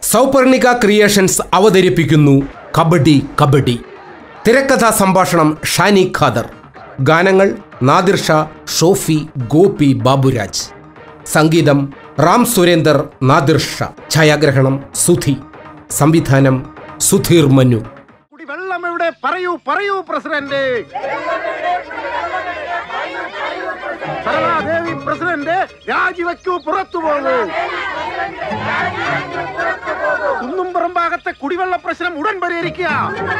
Sauparnika creations അവതരിപ്പിക്കുന്നു കബഡി കബഡി തിരക്കഥാ സംഭാഷണം ഷാനി ഖാദർ ഗാനങ്ങൾ നാദിർ ഷാ ഷോഫി ഗോപി ബാബുരാജ് സംഗീതം റാം സുരേന്ദർ നാദിർ ഷാ ഛായാഗ്രഹണം സുധി സംവിധാനം സുധീർ മനു കുടിവെള്ളം എവിടെ പറയൂ പറയൂ പ്രസിഡന്റ് സരളാദേവി പ്രസിഡന്റ് രാജിവെക്കൂ പുറത്തു പോകൂ കുന്നുംപുറം ഭാഗത്തെ കുടിവെള്ള പ്രശ്നം ഉടൻ പരിഹരിക്കുക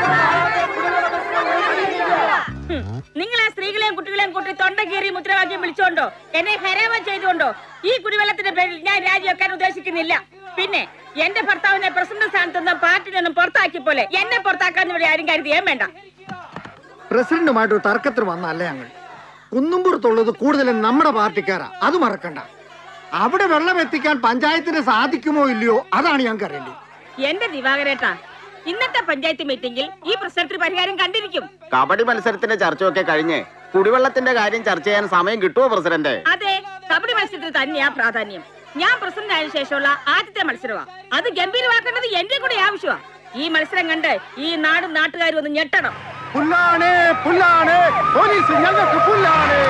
നിങ്ങൾ ആ സ്ത്രീകളെയും കുട്ടികളെയും കൂട്ടി തൊണ്ട കീറി മുദ്രാവാക്യം വിളിച്ചോണ്ടോ എന്നെ ഹരാമം ചെയ്തുകൊണ്ടോ ഈ കുടിവെള്ളത്തിന്റെ പേരിൽ ഞാൻ രാജിവെക്കാൻ ഉദ്ദേശിക്കുന്നില്ല പിന്നെ എന്റെ ഭർത്താവിനെ പ്രസിഡന്റ് സ്ഥാനത്ത് നിന്ന് പാർട്ടി നിന്നും പുറത്താക്കി പോലെ എന്നെ പുറത്താക്കാൻ ഇവിടെ ആരും കരുതിയേം വേണ്ട പ്രസിഡന്റുമായിട്ട് ഒരു തർക്കത്തിൽ വന്നല്ല ഞങ്ങൾ കുന്നുംപുറത്തുള്ളത് കൂടുതലും നമ്മുടെ പാർട്ടിക്കാരാ അത് മറക്കണ്ട അവിടെ വെള്ളം എത്തിക്കാൻ പഞ്ചായത്തിന് സാധിക്കുമോ ഇല്ലയോ അതാണ് ഞങ്ങൾക്ക് അറിയേണ്ടത് എന്റെ ദിവാകരേട്ടാ ഇന്നത്തെ പഞ്ചായത്ത് മീറ്റിംഗിൽ ഈ പ്രശ്നത്തിന് പരിഹാരം കണ്ടിരിക്കും കബഡി മത്സരത്തിന്റെ ചർച്ചയൊക്കെ കഴിഞ്ഞ് കുടിവെള്ളത്തിന്റെ കാര്യം ചർച്ച ചെയ്യാൻ സമയം കിട്ടുമോ പ്രസിഡന്റ് അതെ കബഡി മത്സരത്തിന് തന്നെയാ പ്രാധാന്യം ഞാൻ പ്രസിഡന്റ് ആയ ശേഷമുള്ള ആദ്യത്തെ മത്സരമാ അത് ഗംഭീരമാക്കേണ്ടത് എന്റെ കൂടെ ആവശ്യമാ ഈ മത്സരം കണ്ട് ഈ നാടും നാട്ടുകാരും ഒന്ന് ഞെട്ടണം പുല്ലാണ് പുല്ലാണ് പോലീസ് ഞങ്ങൾക്ക് പുല്ലാണ്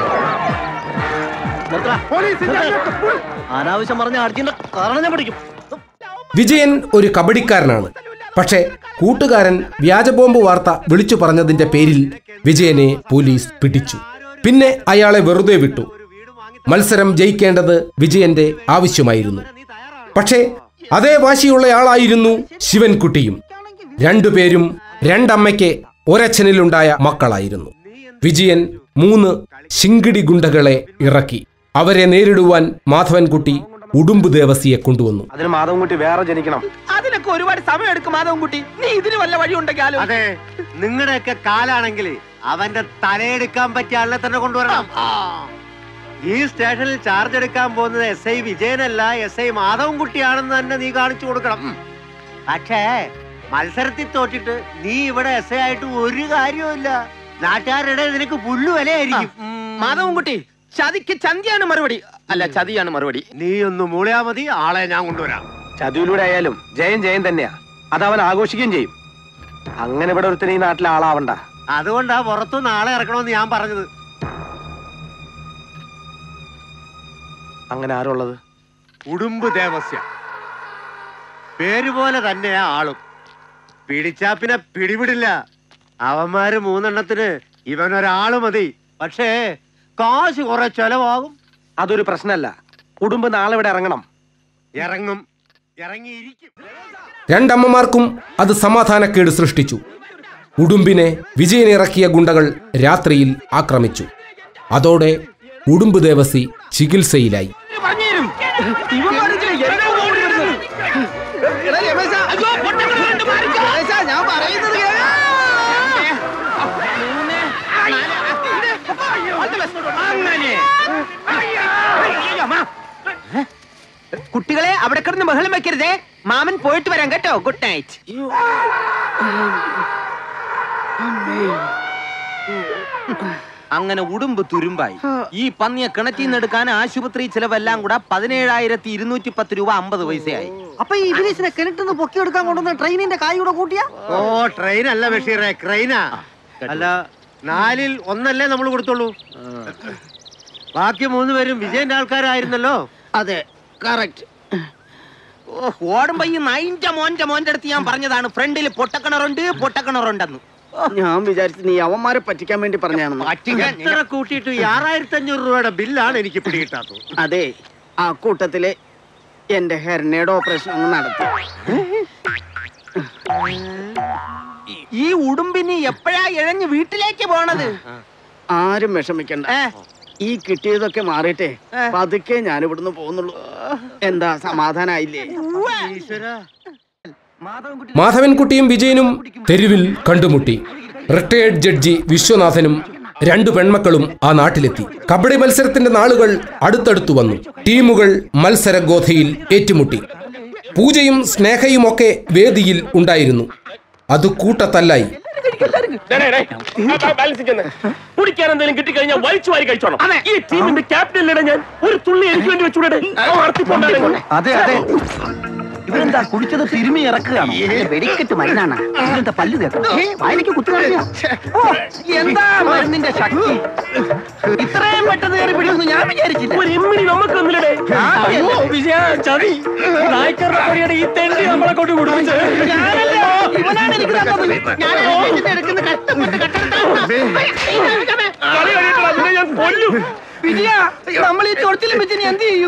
പോലീസ് ഞങ്ങൾക്ക് പുൽ അനാവശ്യം പറഞ്ഞ അടിക്കുന്ന കാരണം ഞാൻ പഠിക്കും വിജയൻ ഒരു കബഡിക്കാരനാണ് പക്ഷേ കൂട്ടുകാരൻ വ്യാജബോംബ് വാർത്ത വിളിച്ചു പറഞ്ഞതിന്റെ പേരിൽ വിജയനെ പോലീസ് പിടിച്ചു പിന്നെ അയാളെ വെറുതെ വിട്ടു മത്സരം ജയിക്കേണ്ടത് വിജയന്റെ ആവശ്യമായിരുന്നു പക്ഷേ അതേ വാശിയുള്ളയാളായിരുന്നു ശിവൻകുട്ടിയും രണ്ടുപേരും രണ്ടമ്മയ്ക്ക് ഒരച്ഛനിലുണ്ടായ മക്കളായിരുന്നു വിജയൻ മൂന്ന് ശിങ്കിടി ഗുണ്ടകളെ ഇറക്കി അവരെ നേരിടുവാൻ മാധവൻകുട്ടി ഉടുമ്പ് ദേവസിയെ കൊണ്ടുവന്നു അതിന് മാധവൻകുട്ടി വേറെ ജനിക്കണം അതിനൊക്കെ ഒരുപാട് സമയം എടുക്കും മാധവൻകുട്ടി നീ ഇതിന് വല്ല വഴി ഉണ്ടെങ്കിലും അതെ നിങ്ങളുടെയൊക്കെ കാലാണെങ്കിൽ അവന്റെ തലയെടുക്കാൻ പറ്റിയ ആളെ തന്നെ കൊണ്ടുവരണം ഈ സ്റ്റേഷനിൽ ചാർജ് എടുക്കാൻ പോകുന്നത് എസ് ഐ വിജയനല്ല എസ് ഐ മാധവൻകുട്ടിയാണെന്ന് തന്നെ നീ കാണിച്ചു കൊടുക്കണം ഉം. പക്ഷേ മത്സരത്തിൽ തോറ്റിട്ട് നീ ഇവിടെ എസ് ഐ ആയിട്ട് ഒരു കാര്യവുമില്ല നാട്ടുകാരുടെ നിനക്ക് പുല്ലു വിലയായിരിക്കും ഉം. മാധവൻകുട്ടി ചതിക്ക് ചന്തിയാണ് മറുപടി അല്ല ചതിയാണ് മറുപടി നീ ഒന്ന് മൂളിയാ മതി ആളെ ഞാൻ കൊണ്ടുവരാം ചതിയിലൂടെ ആയാലും ജയം ജയം തന്നെയാ അത് അവൻ ആഘോഷിക്കുകയും ചെയ്യും അങ്ങനെ ഇവിടെ ഒരുത്തന് ഈ നാട്ടിലെ ആളാവണ്ട അതുകൊണ്ടാ പുറത്തുനിന്ന് ആളെ ഇറക്കണമെന്ന് ഞാൻ പറഞ്ഞത് അങ്ങനെ ആരുള്ളത് ഉടുമ്പ് ദേവസ്യ പേര് പോലെ തന്നെയാ ആളും പിടിച്ചാ പിന്നെ പിടിവിടില്ല അവന്മാര് മൂന്നെണ്ണത്തിന് ഇവനൊരാള് മതി പക്ഷേ കാശ് കുറെ ചെലവാകും അതൊരു പ്രശ്നമല്ല കുടുംബം നാളെ ഇവിടെ ഇറങ്ങണം ഇറങ്ങും ഇറങ്ങിയിരിക്കും രണ്ടമ്മമാർക്കും അത് സമാധാനക്കേട് സൃഷ്ടിച്ചു ഉടുമ്പിനെ വിജയനിറക്കിയ ഗുണ്ടകൾ രാത്രിയിൽ ആക്രമിച്ചു അതോടെ ഉടുമ്പ് ദേവസി ചികിത്സയിലായി പറഞ്ഞുതരും ഇവൻ പറഞ്ഞില്ലേ എന്നെ ഓടി വരുന്നത്. എടാ രമേശാ, രമേശാ, ഞാൻ പറയുന്നത് കേൾക്ക്. മൂന്ന്, നാല്, അത് ബസ്. അങ്ങനെ അയ്യമ്മ. കുട്ടികളെ അവിടെ കിടന്ന് ബഹളം വെക്കരുതേ മാമൻ പോയിട്ട് വരാം കേട്ടോ ഗുഡ് നൈറ്റ് അങ്ങനെ ഉടുമ്പ് തുരുമ്പായി ഈ പന്നിയെ കിണറ്റിൽ നിന്ന് എടുക്കാൻ ആശുപത്രി ചിലവെല്ലാം കൂടെ പതിനേഴായിരത്തി ഇരുന്നൂറ്റി പത്ത് രൂപ അമ്പത് പൈസയായി അപ്പൊ ഈ ഇവരീസിനെ കിണറ്റിന്ന് പൊക്കിയെടുക്കാൻ കൊണ്ടുവന്ന ട്രെയിനിന്റെ കായ് കൂടെ കൂട്ടിയാ ഓ ട്രെയിൻ അല്ല ബഷീറെ ക്രെയിനാ അല്ല നാലിൽ ഒന്നല്ലേ നമ്മൾ കൊടുത്തുള്ളൂ ബാക്കി മൂന്ന് പേരും വിജയന്റെ ആൾക്കാരായിരുന്നല്ലോ അതെ കറക്റ്റ് ഓ, ഓടുമ്പോ ഈ നൈന്റെ മോന്റെ മോന്റെ അടുത്ത് ഞാൻ പറഞ്ഞതാണ് ഫ്രണ്ടിൽ പൊട്ടക്കിണറുണ്ട് പൊട്ടക്കിണറുണ്ടെന്ന് ഞാൻ വിചാരിച്ചു നീ അവന്മാരെ പറ്റിക്കാൻ വേണ്ടി പറഞ്ഞാണെന്ന് എത്ര കൂട്ടിയിട്ട് ഈ ആറായിരത്തി അഞ്ഞൂറ് രൂപയുടെ ബില്ലാണ് എനിക്ക് പിടികിട്ടാത്തത് അതെ ആ കൂട്ടത്തില് എന്റെ ഹെർണയുടെ ഓപ്പറേഷൻ അങ്ങ് നടത്തി ഈ ഉടുമ്പിന് എപ്പോഴാ ഇഴഞ്ഞ് വീട്ടിലേക്ക് പോണത് ആരും വിഷമിക്കണ്ട ഏ? ഈ കിട്ടിയതൊക്കെ മാറിയിട്ടേ ഏ. പതുക്കെ ഞാൻ ഇവിടുന്ന് പോകുന്നുള്ളൂ എന്താ സമാധാനായില്ലേ ഈശ്വരാ മാധവൻകുട്ടിയും വിജയനും തെരുവിൽ കണ്ടുമുട്ടി റിട്ടയേർഡ് ജഡ്ജി വിശ്വനാഥനും രണ്ടു പെൺമക്കളും ആ നാട്ടിലെത്തി കബഡി മത്സരത്തിന്റെ നാളുകൾ അടുത്തടുത്തു വന്നു ടീമുകൾ മത്സരഗോധയിൽ ഏറ്റുമുട്ടി പൂജയും സ്നേഹയുമൊക്കെ വേദിയിൽ ഉണ്ടായിരുന്നു അത് കൂട്ടത്തല്ലായി കുടിക്കാൻ എന്തെങ്കിലും കിട്ടിക്കഴിഞ്ഞാൽ വലിച്ചു വാരി കഴിച്ചോണം ഈ ടീമിന്റെ ക്യാപ്റ്റൻ ഞാൻ ഒരു തുള്ളി എനിക്ക് വേണ്ടി വെച്ചുകൂടെ അതെ അതെ ഇവരെന്താ കുടിച്ചത് തിരുമി ഇറക്കുകയാണോ വെടിക്കെട്ട് മരുന്നാണ് ഇതെന്താ പല്ല് തേക്കണം വായിലേക്ക് കുത്തുകാരില്ല ഓ, എന്താ മരുന്നിന്റെ ശക്തി ഇത്രയും പെട്ടെന്ന് കയറി പിടിക്കുന്നു ഞാൻ വിചാരിച്ചില്ല ഒരു ഇമ്മിണി നമുക്ക് ഒന്നിലടെ അയ്യോ വിജയ ചതി നായ്ക്കറുടെ പരിയുടെ ഈ തെണ്ടി നമ്മളെ കൊണ്ട് കുടിപ്പിച്ച് ഞാനല്ല, ഇവനാണ് എനിക്ക് തന്നത് ഞാൻ ഇതിന്റെ അടുക്കുന്ന കഷ്ടപ്പെട്ട് കളി കഴിയട്ടെടാ, നിന്നെ ഞാൻ കൊല്ലും വിജയ നമ്മൾ ഈ ചൊറിച്ചിലും വെച്ച് ഇനി എന്ത് ചെയ്യും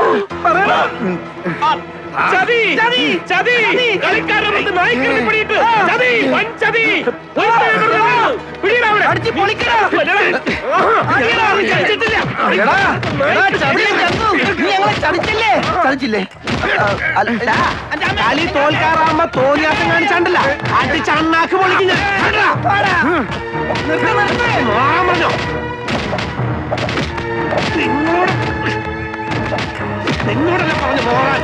ചതി ചതി ചതി കളിക്കാരുടെ പുറത്ത് നായ്ക്കരുടെ പിടിയിട്ട് ചതി വൻ ചതി ഒരുത്തനെ വെറുതെ വിടൂ. പിടിയെടാ അവനെ. അടിച്ച് പൊളിക്കടാ. കൊല്ലടാ. അടിയെടാ, അവൻ ചതിച്ചിട്ടില്ല. എടാ, എടാ, ചതിയൻ ചത്തു. നീ ഞങ്ങളെ ചതിച്ചില്ലേ ചതിച്ചില്ലേ അല്ല, കളി തോൽക്കാറാകുമ്പോ തോന്നിയാസം കാണിച്ചാണ്ടല്ല അടിച്ച് അണ്ണാക്ക് പൊളിക്കും ഞാൻ. കണ്ടാ? പാടാ. നിർത്ത്, നിർത്ത്. മാറാൻ പറഞ്ഞോ? നിന്നോട് നിന്നോടല്ല പറഞ്ഞു പോകാൻ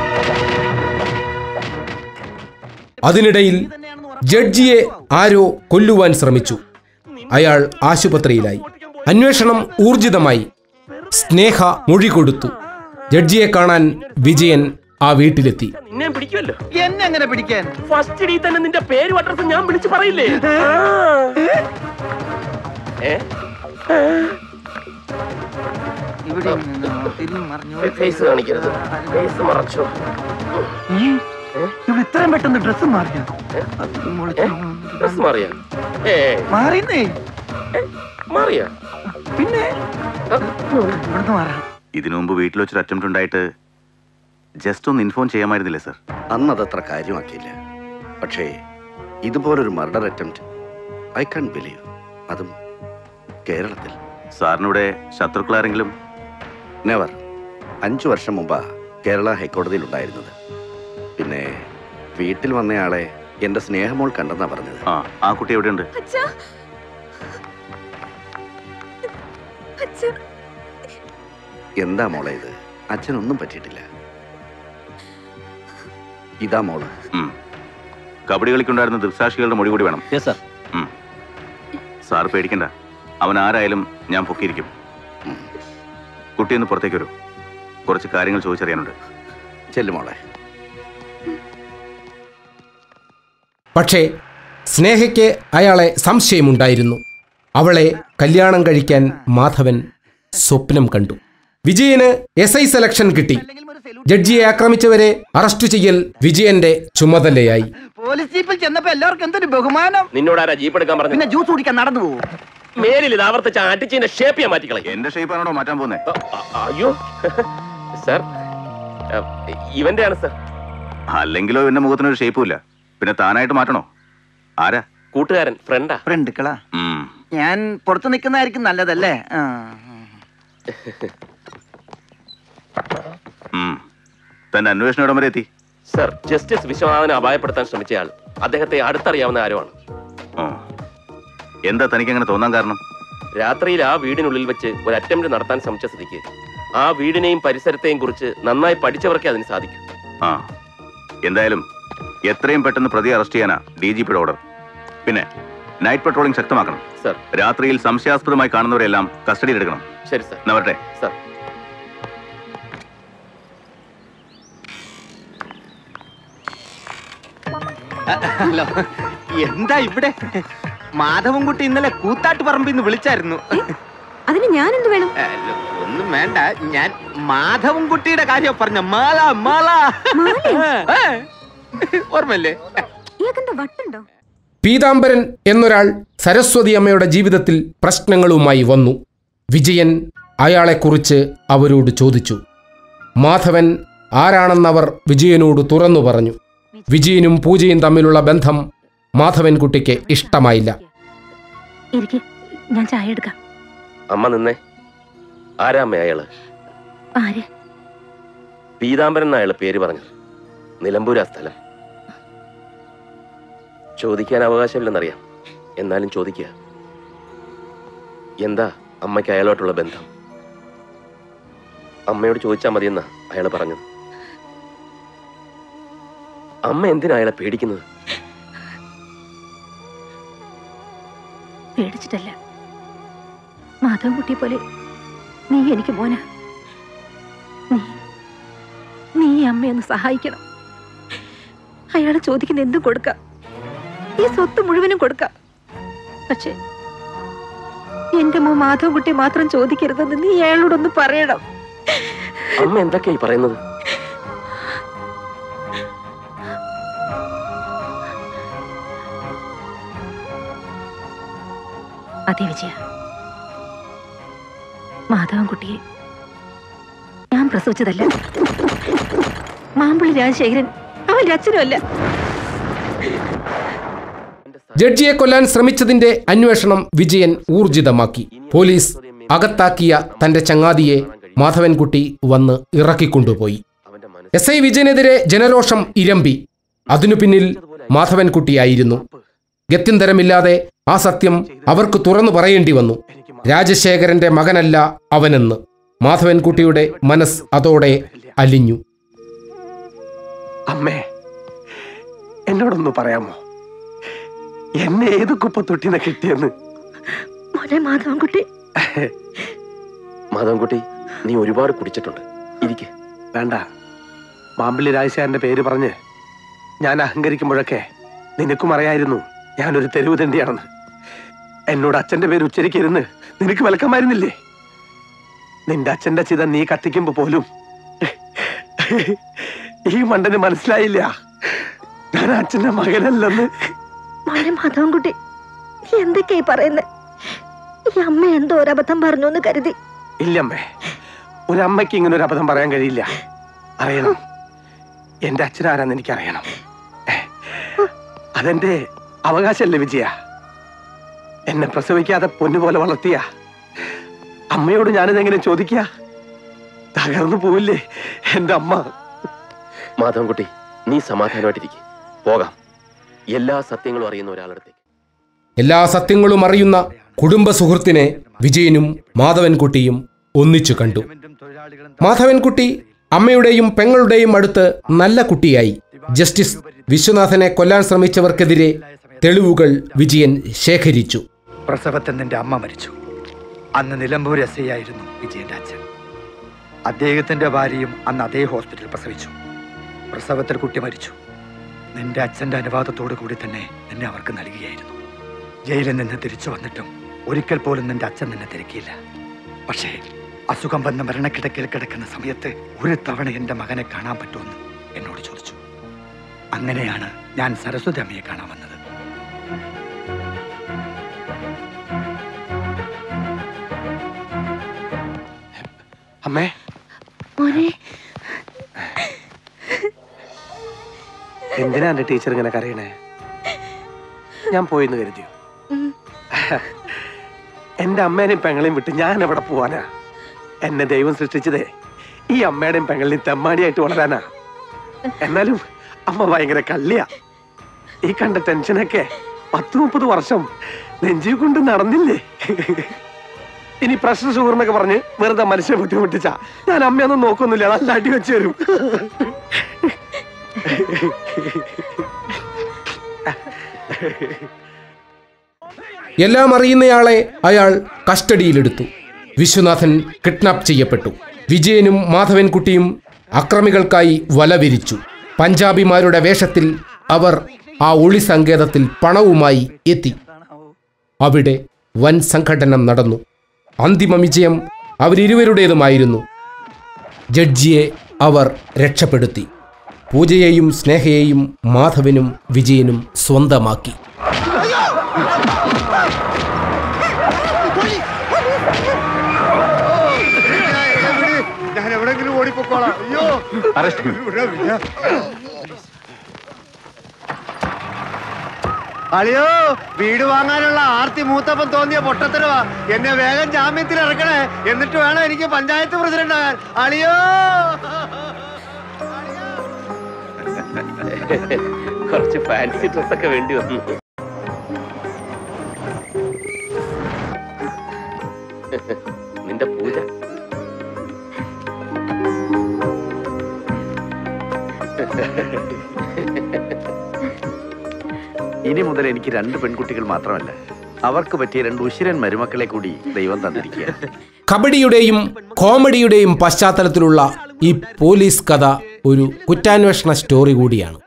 അതിനിടയിൽ ജഡ്ജിയെ ആരോ കൊല്ലുവാൻ ശ്രമിച്ചു അയാൾ ആശുപത്രിയിലായി അന്വേഷണം ഊർജിതമായി സ്നേഹ മൊഴി കൊടുത്തു ജഡ്ജിയെ കാണാൻ വിജയൻ ആ വീട്ടിലെത്തി നിന്നെ പിടിക്കുമല്ലോ എന്നെ എങ്ങനെ പിടിക്കാൻ ഫസ്റ്റ് ഡി തന്നെ നിന്റെ പേര് അഡ്രസ് ഞാൻ വിളിച്ച് പറയില്ലേ ഏ ഇവിടെ നിന്ന് തിരിഞ്ഞ് മറിഞ്ഞു ഫേസ് കാണിക്കരുത് ഫേസ് മറച്ചോ ഇവിടെ ഇത്രയും പെട്ടെന്ന് ഡ്രസ് മാറിയ ഡ്രസ് മാറിയാ ഏ മാറിന്നേ മാറിയാ പിന്നെ ഇവിടുന്ന് മാറാം ഇതിനു മുമ്പ് വീട്ടിൽ വെച്ചൊരു അറ്റംപ്റ്റ് ഉണ്ടായിട്ട് ജസ്റ്റ് ഒന്ന് ഇൻഫോം ചെയ്യാമായിരുന്നില്ലേ സർ അന്ന് അതത്ര കാര്യമാക്കിയില്ല പക്ഷേ ഇതുപോലൊരു murder attempt I can't believe അതും കേരളത്തിൽ സാറിനിവിടെ ശത്രുക്കളാരെങ്കിലും നെവർ അഞ്ചു വർഷം മുമ്പാ കേരള ഹൈക്കോടതിയിൽ ഉണ്ടായിരുന്നത് പിന്നെ വീട്ടിൽ വന്നയാളെ എന്റെ സ്നേഹമോൾ കണ്ടെന്നാ പറഞ്ഞത് ആ ആ കുട്ടി എവിടെയുണ്ട് എന്താ മോളെ ഇത് അച്ഛനൊന്നും പറ്റിയിട്ടില്ല ഇതാ മോള് ഉം. കബഡി കളിക്കുണ്ടായിരുന്ന ദൃക്സാക്ഷികളുടെ മൊഴി കൂടി വേണം യെസ് സർ ഉം. സാർ പേടിക്കണ്ട അവൻ ആരായാലും ഞാൻ പൊക്കിയിരിക്കും കുട്ടി ഒന്ന് പുറത്തേക്ക് വരൂ കുറച്ച് കാര്യങ്ങൾ ചോദിച്ചറിയാനുണ്ട് ചെല്ലു മോളെ പക്ഷേ സ്നേഹയ്ക്ക് അയാളെ സംശയമുണ്ടായിരുന്നു അവളെ കല്യാണം കഴിക്കാൻ മാധവൻ സ്വപ്നം കണ്ടു വിജയന് എസ് ഐ സെലക്ഷൻ കിട്ടി ജഡ്ജിയെ ആക്രമിച്ചവരെ അറസ്റ്റ് ചെയ്യൽ വിജയന്റെ ചുമതലയായി പോലീസ് ജീപ്പിൽ ചെന്നപ്പോ എല്ലാവർക്കും എന്തൊരു ബഹുമാനം നിന്നോട് ആരാ ജീപ്പ് എടുക്കാൻ പറഞ്ഞു പിന്നെ ജ്യൂസ് കുടിക്കാൻ നടന്നു പോകും മേലിൽ ഇത് ആവർത്തിച്ച് അടിച്ചതിന്റെ ഷേപ്പ് ഞാൻ മാറ്റിക്കളെ എന്റെ ഷേപ്പാണോ മാറ്റാൻ പോകുന്നത് അയ്യോ സർ ഇവന്റെ ആണ് സർ അല്ലെങ്കിലോ എന്റെ മുഖത്തിനൊരു ഷേപ്പും ഇല്ല പിന്നെ താനായിട്ട് മാറ്റണോ ആരാ കൂട്ടുകാരൻ ഫ്രണ്ടാ ഫ്രണ്ടുക്കളാ ഉം. ഞാൻ പുറത്ത് നിൽക്കുന്നതായിരിക്കും നല്ലതല്ലേ ആ. ഉം. തന്റെ അന്വേഷണം ഇടം വരെ എത്തി സർ ജസ്റ്റിസ് വിശ്വനാഥനെ അപായപ്പെടുത്താൻ ശ്രമിച്ചയാൾ അദ്ദേഹത്തെ അടുത്തറിയാവുന്ന ആരുമാണ് ഓ എന്താ തനിക്ക് അങ്ങനെ തോന്നാൻ കാരണം രാത്രിയിൽ ആ വീടിനുള്ളിൽ വെച്ച് ഒരു അറ്റംപ്റ്റ് നടത്താൻ ശ്രമിച്ച സ്ഥിതിക്ക് ആ വീടിനെയും പരിസരത്തെയും കുറിച്ച് നന്നായി പഠിച്ചവർക്കേ അതിന് സാധിക്കൂ ആ എന്തായാലും എത്രയും പെട്ടെന്ന് പ്രതി അറസ്റ്റ് ചെയ്യാനാ ഡി ജി പിയുടെ ഓർഡർ പിന്നെ നൈറ്റ് പെട്രോളിംഗ് ശക്തമാക്കണം സർ രാത്രിയിൽ സംശയാസ്പദമായി കാണുന്നവരെല്ലാം കസ്റ്റഡിയിൽ എടുക്കണം ശരി സർ എന്നാ വരട്ടെ സർ ഹലോ എന്താ ഇവിടെ മാധവൻകുട്ടി ഇന്നലെ കൂത്താട്ട് പറമ്പിന്ന് വിളിച്ചായിരുന്നു അതിന് ഞാൻ എന്ത് വേണം അല്ല, ഒന്നും വേണ്ട ഞാൻ മാധവൻകുട്ടിയുടെ കാര്യം പറഞ്ഞ മാല മാല ഏ, ഓർമ്മല്ലേ ഇയാൾക്കെന്താ വട്ടുണ്ടോ പീതാംബരൻ എന്നൊരാൾ സരസ്വതി അമ്മയുടെ ജീവിതത്തിൽ പ്രശ്നങ്ങളുമായി വന്നു വിജയൻ അയാളെക്കുറിച്ച് അവരോട് ചോദിച്ചു മാധവൻ ആരാണെന്നവർ വിജയനോട് തുറന്നു പറഞ്ഞു വിജയനും പൂജയും തമ്മിലുള്ള ബന്ധം മാധവൻകുട്ടിക്ക് ഇഷ്ടമായില്ല എനിക്ക് ഞാൻ ചായ എടുക്കാം അമ്മ നിന്നേ ആരാമ്മ അയാള് ആര് പീതാംബരൻ എന്നാ അയാള് പേര് പറഞ്ഞത് നിലമ്പൂരാ സ്ഥലം ചോദിക്കാൻ അവകാശമില്ലെന്നറിയാം എന്നാലും ചോദിക്കുക എന്താ അമ്മയ്ക്ക് അയാളോട്ടുള്ള ബന്ധം അമ്മയോട് ചോദിച്ചാൽ മതിയെന്നാ അയാൾ പറഞ്ഞത് അമ്മ എന്തിനാ അയാളെ പേടിക്കുന്നത് പേടിച്ചിട്ടല്ല മാധവൻകുട്ടിയെ പോലെ നീ എനിക്ക് മോന നീ നീ ഈ അമ്മയൊന്ന് സഹായിക്കണം അയാളെ ചോദിക്കുന്ന എന്തും കൊടുക്കാം ഈ സ്വത്ത് മുഴുവനും കൊടുക്കാം പക്ഷേ എന്റെ മോ മാധവൻകുട്ടി മാത്രം ചോദിക്കരുതെന്ന് നീ അയാളോടൊന്ന് പറയണം അമ്മ എന്തൊക്കെയായി പറയുന്നത് അതെ വിജയ മാധവൻകുട്ടിയെ ഞാൻ പ്രസവിച്ചതല്ല മാമ്പുള്ളി രാജശേഖരൻ അവന്റെ അച്ഛനുമല്ല ജഡ്ജിയെ കൊല്ലാൻ ശ്രമിച്ചതിന്റെ അന്വേഷണം വിജയൻ ഊർജിതമാക്കി പോലീസ് അകത്താക്കിയ തന്റെ ചങ്ങാതിയെ മാധവൻകുട്ടി വന്ന് ഇറക്കിക്കൊണ്ടുപോയി എസ് ഐ വിജയനെതിരെ ജനരോഷം ഇരമ്പി അതിനു പിന്നിൽ മാധവൻകുട്ടിയായിരുന്നു ഗത്യന്തരമില്ലാതെ ആ സത്യം അവർക്ക് തുറന്നു പറയേണ്ടി വന്നു രാജശേഖരന്റെ മകനല്ല അവനെന്ന് മാധവൻകുട്ടിയുടെ മനസ്സ് അതോടെ അലിഞ്ഞു അമ്മേ എന്നോടൊന്ന് പറയാമോ എന്നെ ഏത് കുപ്പത്തൊട്ടിന്ന് കിട്ടിയെന്ന് മോനെ മാധവൻകുട്ടി മാധവൻകുട്ടി നീ ഒരുപാട് കുടിച്ചിട്ടുണ്ട് ഇരിക്കെ വേണ്ട മാമ്പിള്ളി രാജശേഖരന്റെ പേര് പറഞ്ഞ് ഞാൻ അഹങ്കരിക്കുമ്പോഴൊക്കെ നിനക്കും അറിയായിരുന്നു ഞാനൊരു തെരുവ് തണ്ടിയാണെന്ന് എന്നോട് അച്ഛന്റെ പേര് ഉച്ചരിക്കരുന്ന് നിനക്ക് വിലക്കമായിരുന്നില്ലേ നിന്റെ അച്ഛന്റെ ചിത നീ കത്തിക്കുമ്പോ പോലും ഈ മണ്ടന് മനസ്സിലായില്ല ഞാൻ അച്ഛന്റെ മകനല്ലെന്ന് മോനെ മാധവൻകുട്ടി നീ എന്തൊക്കെയായി പറയുന്നത് ഈ അമ്മ എന്തോ ഒരു അബദ്ധം പറഞ്ഞു എന്ന് കരുതി ഇല്ലമ്മേ ഒരമ്മയ്ക്ക് ഇങ്ങനെ ഒരു അബദ്ധം പറയാൻ കഴിയില്ല അറിയണം എന്റെ അച്ഛനാരാന്ന് എനിക്ക് അറിയണം അതെന്റെ അവകാശമല്ലേ വിജയ എന്നെ പ്രസവിക്കാതെ പൊന്നുപോലെ വളർത്തിയ അമ്മയോട് ഞാനിതെങ്ങനെ ചോദിക്കുക തകർന്നു പോവില്ലേ എന്റെ അമ്മ മാധവൻകുട്ടി നീ സമാധാനമായിട്ടിരിക്കെ പോകാം എല്ലാ സത്യങ്ങളും അറിയുന്ന ഒരാളടുത്തേക്ക് എല്ലാ സത്യങ്ങളും അറിയുന്ന കുടുംബ സുഹൃത്തിനെ വിജയനും മാധവൻകുട്ടിയും ഒന്നിച്ചു കണ്ടു മാധവൻകുട്ടി അമ്മയുടെയും പെങ്ങളുടെയും അടുത്ത് നല്ല കുട്ടിയായി ജസ്റ്റിസ് വിശ്വനാഥനെ കൊല്ലാൻ ശ്രമിച്ചവർക്കെതിരെ തെളിവുകൾ വിജയൻ ശേഖരിച്ചു പ്രസവത്തിൽ നിന്റെ അമ്മ മരിച്ചു അന്ന് നിലമ്പൂർ എസ് ഐ ആയിരുന്നു വിജയന്റെ അച്ഛൻ അദ്ദേഹത്തിന്റെ ഭാര്യയും അന്ന് അതേ ഹോസ്പിറ്റലിൽ പ്രസവിച്ചു പ്രസവത്തിൽ കുട്ടി മരിച്ചു നിന്റെ അച്ഛന്റെ അനുവാദത്തോടു കൂടി തന്നെ നിന്നെ അവർക്ക് നൽകുകയായിരുന്നു ജയിലിൽ നിന്ന് തിരിച്ചു വന്നിട്ടും ഒരിക്കൽ പോലും നിന്റെ അച്ഛൻ നിന്നെ തിരക്കിയില്ല പക്ഷേ അസുഖം വന്ന് മരണക്കിടക്കിൽ കിടക്കുന്ന സമയത്ത് ഒരു തവണ എന്റെ മകനെ കാണാൻ പറ്റുമെന്ന് എന്നോട് ചോദിച്ചു അങ്ങനെയാണ് ഞാൻ സരസ്വതി അമ്മയെ കാണാൻ വന്നത് അമ്മേ മോനെ എന്തിനാ എന്റെ ടീച്ചർ ഇങ്ങനെ കരയണേ ഞാൻ പോയിന്ന് കരുതിയോ എന്റെ അമ്മേനെയും പെങ്ങളെയും വിട്ട് ഞാൻ എവിടെ പോവാനാ എന്നെ ദൈവം സൃഷ്ടിച്ചതേ ഈ അമ്മയുടെയും പെങ്ങളിനെയും തെമ്മാടിയായിട്ട് വളരാനാ എന്നാലും അമ്മ ഭയങ്കര കള്ളിയാ ഈ കണ്ട ടെൻഷനൊക്കെ പത്ത് മുപ്പത് വർഷം നെഞ്ചി കൊണ്ട് നടന്നില്ലേ ഇനി പ്രഷർ ഷുഗർ എന്നൊക്കെ പറഞ്ഞ് വെറുതെ മനുഷ്യനെ ബുദ്ധിമുട്ടിച്ച ഞാൻ അമ്മയൊന്നും നോക്കൊന്നുമില്ല നല്ല അടി വെച്ച് തരും എല്ലാം അറിയുന്നയാളെ അയാൾ കസ്റ്റഡിയിലെടുത്തു വിശ്വനാഥൻ കിഡ്നാപ്പ് ചെയ്യപ്പെട്ടു വിജയനും മാധവൻകുട്ടിയും അക്രമികൾക്കായി വല വിരിച്ചു പഞ്ചാബിമാരുടെ വേഷത്തിൽ അവർ ആ ഒളി സങ്കേതത്തിൽ പണവുമായി എത്തി അവിടെ വൻ സംഘടനം നടന്നു അന്തിമ വിജയം അവരിരുവരുടേതുമായിരുന്നു ജഡ്ജിയെ അവർ രക്ഷപ്പെടുത്തി പൂജയെയും സ്നേഹയെയും മാധവനും വിജയനും സ്വന്തമാക്കി ഞാൻ എവിടെങ്കിലും ഓടിപ്പോക്കോളാം അയ്യോ ഇവിടെ വിടാ. അളിയോ വീട് വാങ്ങാനുള്ള ആർത്തി മൂത്തപ്പം തോന്നിയ പൊട്ടത്തരവാ എന്നെ വേഗം ജാമ്യത്തിൽ ഇറക്കണേ എന്നിട്ട് വേണം എനിക്ക് പഞ്ചായത്ത് പ്രസിഡന്റ് ആകാൻ അളിയോ കുറച്ച് ഫാൻസി ഡ്രസ്സൊക്കെ വേണ്ടി വന്നു നിന്റെ പൂജ ഇനി മുതൽ എനിക്ക് രണ്ട് പെൺകുട്ടികൾ മാത്രമല്ല അവർക്ക് പറ്റിയ രണ്ട് ഉശിരൻ മരുമക്കളെ കൂടി ദൈവം തന്നിരിക്കുക കബഡിയുടെയും കോമഡിയുടെയും പശ്ചാത്തലത്തിലുള്ള ഈ പോലീസ് കഥ ഒരു കുറ്റാന്വേഷണ സ്റ്റോറി കൂടിയാണ്